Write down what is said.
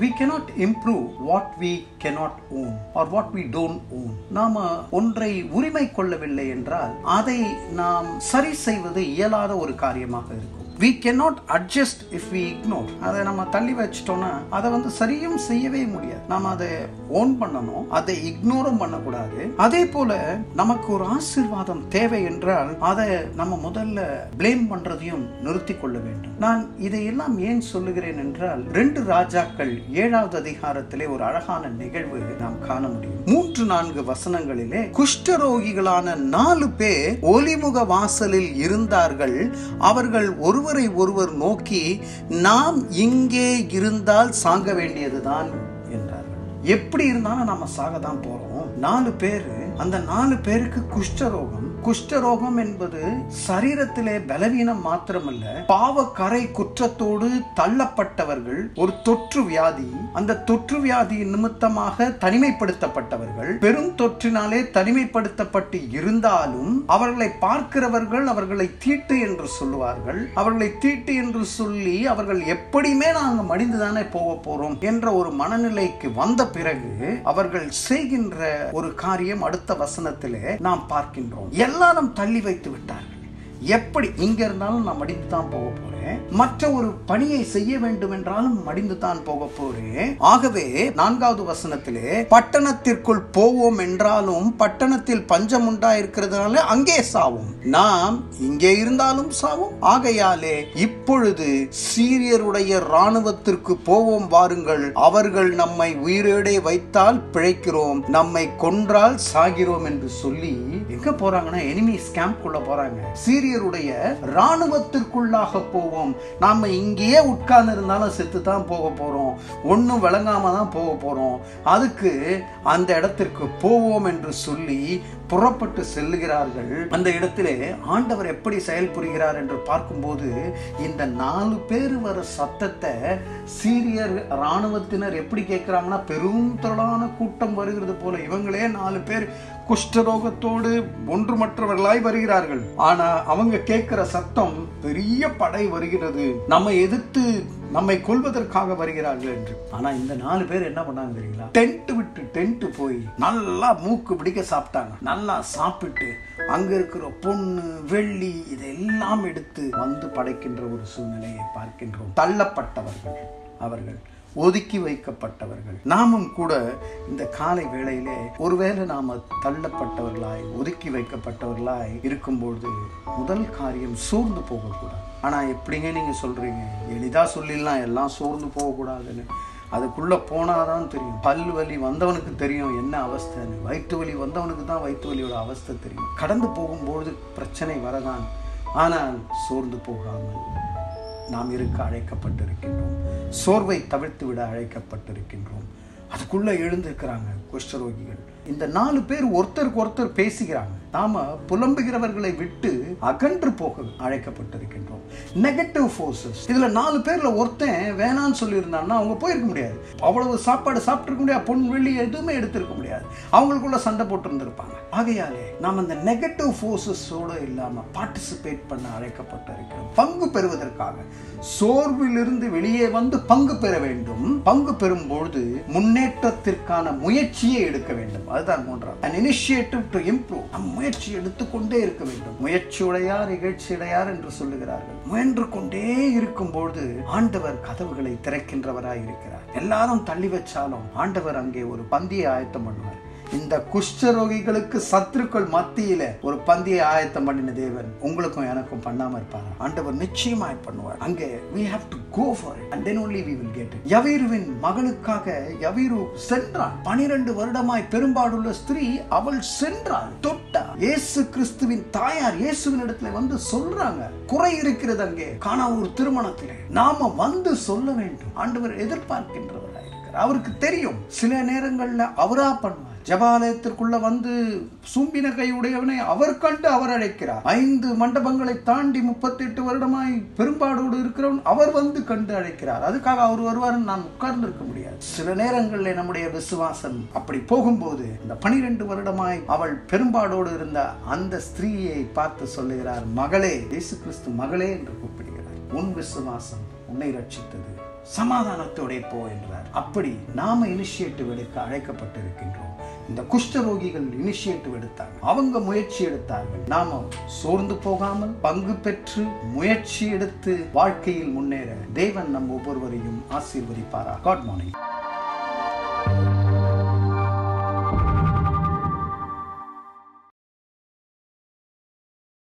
we cannot improve what we cannot own or what we don't own நாம ஒன்றை உரிமை கொள்ளவில்லை என்றால் அதை நாம் சரி செய்வது இயலாத ஒரு காரியமாக இருக்கும் we cannot adjust if we ignore அதை நம்ம தள்ளி வச்சிட்டோம்னா அதை வந்து சரியும் செய்யவே முடியாது நாம அதை ஓன் பண்ணணும் அதை இக்னோரும் பண்ணக்கூடாது அதே போல நமக்கு ஒரு ஆசீர்வாதம் தேவை என்றால் அதை நம்ம முதல்ல ப்ளேம் பண்றதையும் நிறுத்தி கொள்ள வேண்டும் நான் இதையெல்லாம் ஏன் சொல்லுகிறேன் என்றால் ரெண்டு ராஜாக்கள் ஏழாவது அதிகாரத்திலே ஒரு அழகான நிகழ்வு நாம் காண முடியும் மூன்று நான்கு வசனங்களிலே குஷ்டரோகிகளான நாலு பேர் ஒலிமுக வாசலில் இருந்தார்கள் அவர்கள் ஒருவரை ஒருவர் நோக்கி நாம் இங்கே இருந்தால் சாங்க வேண்டியதுதான் என்றார்கள் எப்படி இருந்தாலும் நம்ம சாக தான் போறோம் நாலு பேரு அந்த நாலு பேருக்கு குஷ்டரோகம் குஷ்டரோகம் என்பது சரீரத்திலே பலவீனம் மாத்திரமல்ல பாவக்கரை குற்றத்தோடு தள்ளப்பட்டவர்கள் ஒரு தொற்று வியாதி அந்த தொற்று வியாதி நிமித்தமாக தனிமைப்படுத்தப்பட்டவர்கள் பெரும் தொற்றினாலே தனிமைப்படுத்தப்பட்டு இருந்தாலும் அவர்களை பார்க்கிறவர்கள் அவர்களை தீட்டு என்று சொல்லுவார்கள் அவர்களை தீட்டு என்று சொல்லி அவர்கள் எப்படியுமே நாங்கள் மடிந்துதானே போக போறோம் என்ற ஒரு மனநிலைக்கு வந்த பிறகு அவர்கள் செய்கின்ற ஒரு காரியம் அடுத்த வசனத்திலே நாம் பார்க்கின்றோம் எல்லாரும் தள்ளி வைத்து விட்டார்கள் எப்படி இங்க இருந்தாலும் நான் மடிந்து தான் போக போறேன் மற்ற ஒரு பணியை செய்ய வேண்டும் என்றாலும் மடிந்து தான் போக போறேன் ஆகவே நான்காவது வசனத்திலே பட்டணத்திற்குள் போவோம் என்றாலும் பட்டணத்தில் பஞ்சம் உண்டாயிருக்கிறதுனால அங்கே சாவும் நாம் இங்கே இருந்தாலும் சாவும் ஆகையாலே இப்பொழுது சீரியருடைய இராணுவத்திற்கு போவோம் வாருங்கள் அவர்கள் நம்மை உயிரோடே வைத்தால் பிழைக்கிறோம் நம்மை கொன்றால் சாகிறோம் என்று சொல்லி எங்க போறாங்கன்னா எனிமி ஸ்கேம்ப்குள்ள போறாங்க சீரியருடைய இராணுவத்திற்குள்ளாக போவோம் நாம இங்கேயே உட்கார்ந்து இருந்தாலும் செத்து தான் போக போறோம் ஒன்றும் விளங்காம தான் போக போறோம் அதுக்கு அந்த இடத்திற்கு போவோம் என்று சொல்லி புறப்பட்டு செல்லுகிறார்கள் அந்த இடத்திலே ஆண்டவர் எப்படி செயல்புரிகிறார் என்று பார்க்கும்போது இந்த நாலு பேர் வர சத்தத்தை சீரியர் இராணுவத்தினர் எப்படி கேட்கிறாங்கன்னா பெரும் திரளான கூட்டம் வருகிறது போல இவங்களே நாலு பேர் குஷ்டரோகத்தோடு ஒன்றுமற்றவர்களாய் வருகிறார்கள் ஆனா அவங்க கேட்கிற சத்தம் பெரிய படை வருகிறது நம்ம எதிர்த்து நம்மை கொல்வதற்காக வருகிறார்கள் என்று ஆனா இந்த நாலு பேர் என்ன பண்ணாங்க தெரியுங்களா டென்ட் விட்டு டென்ட் போய் நல்லா மூக்கு பிடிக்க சாப்பிட்டாங்க நல்லா சாப்பிட்டு அங்க இருக்கிற பொண்ணு வெள்ளி இதெல்லாம் எடுத்து வந்து படைக்கின்ற ஒரு சூழ்நிலையை பார்க்கின்றோம் தள்ளப்பட்டவர்கள் அவர்கள் ஒதுக்கி வைக்கப்பட்டவர்கள் நாமும் கூட இந்த காலை வேளையிலே ஒருவேளை நாம தள்ளப்பட்டவர்களாய் ஒதுக்கி வைக்கப்பட்டவர்களாய் இருக்கும்பொழுது முதல் காரியம் சோர்ந்து போகக்கூடாது ஆனா எப்படிங்க நீங்க சொல்றீங்க எளிதா சொல்லிடலாம் எல்லாம் சோர்ந்து போகக்கூடாதுன்னு அதுக்குள்ள போனாதான் தெரியும் பல் வலி வந்தவனுக்கு தெரியும் என்ன அவஸ்தைன்னு வயிற்று வலி வந்தவனுக்கு தான் வயிற்று வலியோட அவஸ்தை தெரியும் கடந்து போகும்பொழுது பிரச்சனை வரதான் ஆனால் சோர்ந்து போகாமல் நாம் இருக்க அழைக்கப்பட்டிருக்கின்றோம் சோர்வை தவிர்த்து விட அழைக்கப்பட்டிருக்கின்றோம் அதுக்குள்ள எழுந்திருக்கிறாங்க குஷ்டரோகிகள் இந்த நாலு பேர் ஒருத்தருக்கு ஒருத்தர் பேசுகிறாங்க நாம புலம்புகிறவர்களை விட்டு அகன்று போக அழைக்கப்பட்டிருக்கின்றோம் நெகட்டிவ் ஃபோர்ஸஸ் இதுல நாலு பேர்ல ஒருத்தன் வேணான்னு சொல்லியிருந்தான்னா அவங்க போயிருக்க முடியாது அவ்வளவு சாப்பாடு சாப்பிட்டுருக்க முடியாது பொன் வெள்ளி எதுவுமே எடுத்திருக்க முடியாது அவங்களுக்குள்ள சண்டை போட்டு இருந்திருப்பாங்க ஆகையாலே நாம் அந்த நெகட்டிவ் ஃபோர்ஸஸோட இல்லாம பார்ட்டிசிபேட் பண்ண அழைக்கப்பட்டிருக்கிறோம் பங்கு பெறுவதற்காக சோர்விலிருந்து வெளியே வந்து பங்கு பெற வேண்டும் பங்கு பெறும் பொழுது முன்னேற்றத்திற்கான முயற்சியை எடுக்க வேண்டும் அதுதான் மூன்றாம் an initiative to improve நம் முயற்சி எடுத்துக்கொண்டே இருக்க வேண்டும் முயற்சியுடையார் இகழ்ச்சியுடையார் என்று சொல்லுகிறார்கள் முயன்று கொண்டே இருக்கும் பொழுது ஆண்டவர் கதவுகளை திறக்கின்றவராய் இருக்கிறார் எல்லாரும் தள்ளி வச்சாலும் ஆண்டவர் அங்கே ஒரு பந்தியை ஆயத்தம் பண்ணுவார் இந்த குஷ்டரோகிகளுக்கு சத்துருக்கள் மத்தியில ஒரு பந்தியை ஆயத்தம் பண்ணின தேவன் உங்களுக்கும் எனக்கும் பண்ணாம இருப்பார் ஆண்டவர் நிச்சயமாய் பண்ணுவார் அங்கே we have to go for it and then only we will get it யவீருவின் மகளுக்காக யவீரு சென்றாள் பனிரெண்டு வருடமாய் பெரும்பாடுள்ள ஸ்திரீ அவள் சென்றாள் தொட்டா இயேசு கிறிஸ்துவின் தாயார் இயேசுவின் இடத்துல வந்து சொல்றாங்க குறை இருக்கிறது அங்கே காணா ஒரு திருமணத்திலே நாம வந்து சொல்ல வேண்டும் ஆண்டவர் எதிர்பார்க்கின்றவராய் இருக்கிறார் அவருக்கு தெரியும் சில நேரங்கள்ல அவரா பண்ணுவார் ஜபாலயத்திற்குள்ள வந்து சூம்பின கையுடையவனை அவர் கண்டு அவர் அழைக்கிறார் ஐந்து மண்டபங்களை தாண்டி முப்பத்தி எட்டு வருடமாய் பெரும்பாடோடு இருக்கிறவன் அவர் வந்து கண்டு அழைக்கிறார் அதுக்காக அவர் வருவார் நான் உட்கார்ந்து இருக்க முடியாது சில நேரங்களில் நம்முடைய விசுவாசம் அப்படி போகும்போது இந்த பனிரெண்டு வருடமாய் அவள் பெரும்பாடோடு இருந்த அந்த ஸ்திரீயை பார்த்து சொல்லுகிறார் மகளே இயேசு கிறிஸ்து மகளே என்று கூப்பிடுகிறார் உன் விசுவாசம் உன்னை ரட்சித்தது சமாதானத்தோட போ என்றார் அப்படி நாம இனிஷியேட்டிவ் எடுக்க அழைக்கப்பட்டிருக்கின்றோம் இந்த குஷ்டரோகிகள் இனிஷியேட்டிவ் எடுத்தாங்க அவங்க முயற்சி எடுத்தார்கள் நாம சோர்ந்து போகாமல் பங்கு பெற்று முயற்சி எடுத்து வாழ்க்கையில் முன்னேற தேவன் நம் ஒவ்வொருவரையும் ஆசீர்வதிப்பாரா காட் மார்னிங்